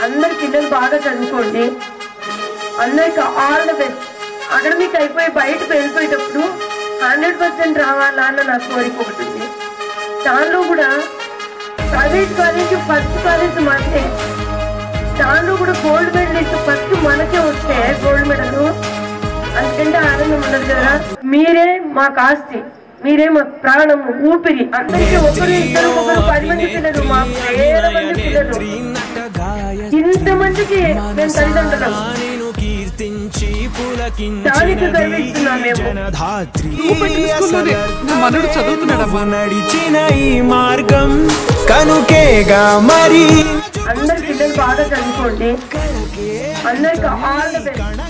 అందరి పిల్లలు బాగా చదువుకోండి అందరికి ఆల్ ద బెస్ట్ అకాడమిక్ అయిపోయి బయటకు వెళ్ళిపోయేటప్పుడు హండ్రెడ్ పర్సెంట్ రావాలా అన్న నా కోరిక ఒకటి ఉంది దానిలో కూడా ప్రైవేట్ కాలేజ్ ఫస్ట్ కాలేజ్ మనకే దానిలో కూడా గోల్డ్ మెడలిస్ట్ ఫస్ట్ మనకే వస్తే గోల్డ్ మెడల్ అందుకంటే ఆనందం ఉండదు కదా మీరే మాకు ఆస్తి మీరే మా ప్రాణము ఊపిరి అందరికీ ఒకరు ఇద్దరు ఒకరు పది మంది పిల్లలు మా వేల మంది పిల్లలు ఇంతమందికి మేము తల్లిదండ్రులం దానికి గర్విస్తున్నాం మేము నువ్వు పెట్టిన స్కూల్లోనే నా మనడు చదువుతున్నాడమ్మా నడిచిన ఈ మార్గం కనుకేగా మరి అందరి పిల్లలు బాగా చదువుకోండి అందరికి ఆల్ ద బెస్ట్